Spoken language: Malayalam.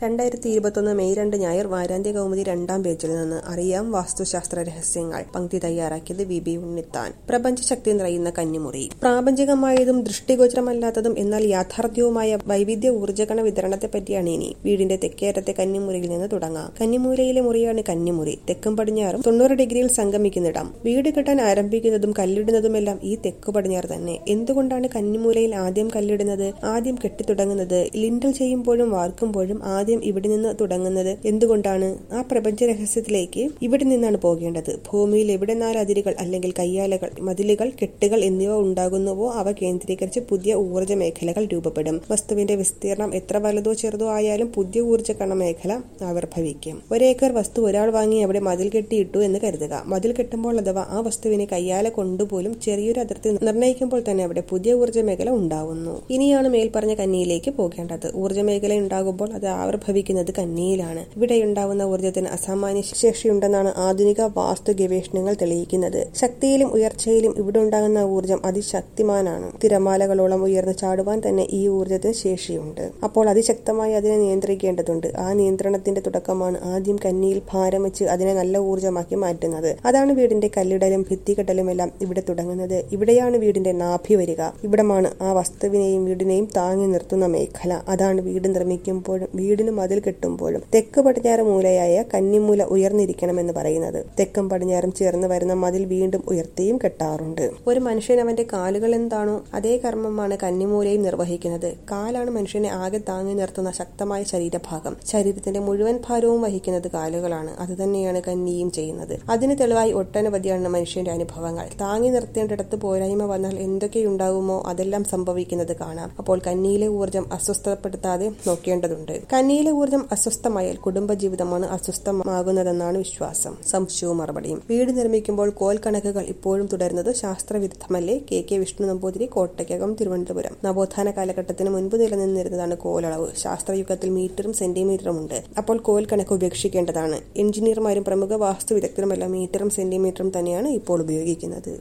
രണ്ടായിരത്തി ഇരുപത്തൊന്ന് മെയ് രണ്ട് ഞായർ വാരാന്ത്യ കൗമുദി രണ്ടാം പേജിൽ നിന്ന് അറിയാം വാസ്തുശാസ്ത്ര രഹസ്യങ്ങൾ പങ്ക്തി തയ്യാറാക്കിയത് വി ബി ഉണ്ണിത്താൻ പ്രപഞ്ചശക്തി നിറയുന്ന കന്നിമുറി പ്രാപഞ്ചികമായതും ദൃഷ്ടിഗോചരമല്ലാത്തതും എന്നാൽ യാഥാർത്ഥ്യവുമായ വൈവിധ്യ ഊർജ്ജകണ വിതരണത്തെപ്പറ്റിയാണ് ഇനി വീടിന്റെ തെക്കേറ്റത്തെ കന്നിമുറിയിൽ നിന്ന് തുടങ്ങാം കന്നിമൂലയിലെ മുറിയാണ് കന്നിമുറി തെക്കും പടിഞ്ഞാറും തൊണ്ണൂറ് ഡിഗ്രിയിൽ സംഗമിക്കുന്നിടം വീട് കെട്ടാൻ ആരംഭിക്കുന്നതും കല്ലിടുന്നതുമെല്ലാം ഈ തെക്കു പടിഞ്ഞാറ് തന്നെ എന്തുകൊണ്ടാണ് കന്നിമൂലയിൽ ആദ്യം കല്ലിടുന്നത് ആദ്യം കെട്ടിത്തുടങ്ങുന്നത് ലിൻഡൽ ചെയ്യുമ്പോഴും വാർക്കുമ്പോഴും ആദ്യം ഇവിടെ നിന്ന് തുടങ്ങുന്നത് എന്തുകൊണ്ടാണ് ആ പ്രപഞ്ച രഹസ്യത്തിലേക്ക് ഇവിടെ നിന്നാണ് പോകേണ്ടത് ഭൂമിയിൽ എവിടെ നാല് അതിരുകൾ അല്ലെങ്കിൽ കയ്യാലകൾ മതിലുകൾ കെട്ടുകൾ എന്നിവ ഉണ്ടാകുന്നുവോ അവ കേന്ദ്രീകരിച്ച് പുതിയ ഊർജ്ജ മേഖലകൾ രൂപപ്പെടും വസ്തുവിന്റെ വിസ്തീർണം എത്ര വലുതോ ചെറുതോ ആയാലും പുതിയ ഊർജ്ജകണ മേഖല ആവിർഭവിക്കും ഒരേക്കർ വസ്തു ഒരാൾ വാങ്ങി അവിടെ മതിൽ കെട്ടിയിട്ടു എന്ന് കരുതുക മതിൽ കെട്ടുമ്പോൾ അഥവാ ആ വസ്തുവിനെ കയ്യാല കൊണ്ടുപോലും ചെറിയൊരു അതിർത്തി നിർണ്ണയിക്കുമ്പോൾ തന്നെ അവിടെ പുതിയ ഊർജ്ജ മേഖല ഉണ്ടാകുന്നു ഇനിയാണ് മേൽപ്പറഞ്ഞ കന്നിയിലേക്ക് പോകേണ്ടത് ഊർജ്ജ മേഖല ഉണ്ടാകുമ്പോൾ അത് ആവിർഭവിക്കുന്നത് കന്നിയിലാണ് ഇവിടെ ഉണ്ടാവുന്ന ഊർജ്ജത്തിന് അസാമാന്യ ശേഷിയുണ്ടെന്നാണ് ആധുനിക വാസ്തു ഗവേഷണങ്ങൾ തെളിയിക്കുന്നത് ശക്തിയിലും ഉയർച്ചയിലും ഇവിടെ ഉണ്ടാകുന്ന ഊർജ്ജം അതിശക്തിമാനാണ് തിരമാലകളോളം ഉയർന്നു ചാടുവാൻ തന്നെ ഈ ഊർജ്ജത്തിന് ശേഷിയുണ്ട് അപ്പോൾ അതിശക്തമായി അതിനെ നിയന്ത്രിക്കേണ്ടതുണ്ട് ആ നിയന്ത്രണത്തിന്റെ തുടക്കമാണ് ആദ്യം കന്നിയിൽ ഭാരം വെച്ച് അതിനെ നല്ല ഊർജ്ജമാക്കി മാറ്റുന്നത് അതാണ് വീടിന്റെ കല്ലിടലും ഭിത്തികെട്ടലും എല്ലാം ഇവിടെ തുടങ്ങുന്നത് ഇവിടെയാണ് വീടിന്റെ നാഭി വരിക ഇവിടമാണ് ആ വസ്തുവിനെയും വീടിനെയും താങ്ങി നിർത്തുന്ന മേഖല അതാണ് വീട് നിർമ്മിക്കുമ്പോഴും വീടിന് മതിൽ കെട്ടുമ്പോഴും തെക്ക് പടിഞ്ഞാറ് മൂലയായ കന്നിമൂല ഉയർന്നിരിക്കണമെന്ന് പറയുന്നത് തെക്കും പടിഞ്ഞാറും ചേർന്ന് വരുന്ന മതിൽ വീണ്ടും ഉയർത്തിയും കെട്ടാറുണ്ട് ഒരു മനുഷ്യൻ അവന്റെ കാലുകൾ എന്താണോ അതേ കർമ്മമാണ് കന്നിമൂലയും നിർവഹിക്കുന്നത് കാലാണ് മനുഷ്യനെ ആകെ താങ്ങി നിർത്തുന്ന ശക്തമായ ശരീരഭാഗം ശരീരത്തിന്റെ മുഴുവൻ ഭാരവും വഹിക്കുന്നത് കാലുകളാണ് അതുതന്നെയാണ് കന്നിയും ചെയ്യുന്നത് അതിന് തെളിവായി ഒട്ടനവധിയാണ് മനുഷ്യന്റെ അനുഭവങ്ങൾ താങ്ങി നിർത്തേണ്ടിടത്ത് പോരായ്മ വന്നാൽ എന്തൊക്കെയുണ്ടാകുമോ അതെല്ലാം സംഭവിക്കുന്നത് കാണാം അപ്പോൾ കന്നിയിലെ ഊർജ്ജം അസ്വസ്ഥപ്പെടുത്താതെ നോക്കേണ്ടതുണ്ട് കന്നിയിലെ ഊർജ്ജം അസ്വസ്ഥമായാൽ കുടുംബജീവിതമാണ് അസ്വസ്ഥമാകുന്നതെന്നാണ് വിശ്വാസം സംശയവും മറുപടിയും വീട് നിർമ്മിക്കുമ്പോൾ കോൽ കണക്കുകൾ ഇപ്പോഴും തുടരുന്നത് ശാസ്ത്രവിരുദ്ധമല്ലേ കെ കെ വിഷ്ണു നമ്പൂതിരി കോട്ടയ്ക്കകം തിരുവനന്തപുരം നവോത്ഥാന കാലഘട്ടത്തിന് മുൻപ് നിലനിന്നിരുന്നതാണ് കോലളവ് ശാസ്ത്രയുഗത്തിൽ മീറ്ററും സെന്റിമീറ്ററും ഉണ്ട് അപ്പോൾ കോൽ കണക്ക് ഉപേക്ഷിക്കേണ്ടതാണ് എഞ്ചിനീയർമാരും പ്രമുഖ വാസ്തു വിദഗ്ധരുമെല്ലാം മീറ്ററും സെന്റിമീറ്ററും തന്നെയാണ് ഇപ്പോൾ ഉപയോഗിക്കുന്നത്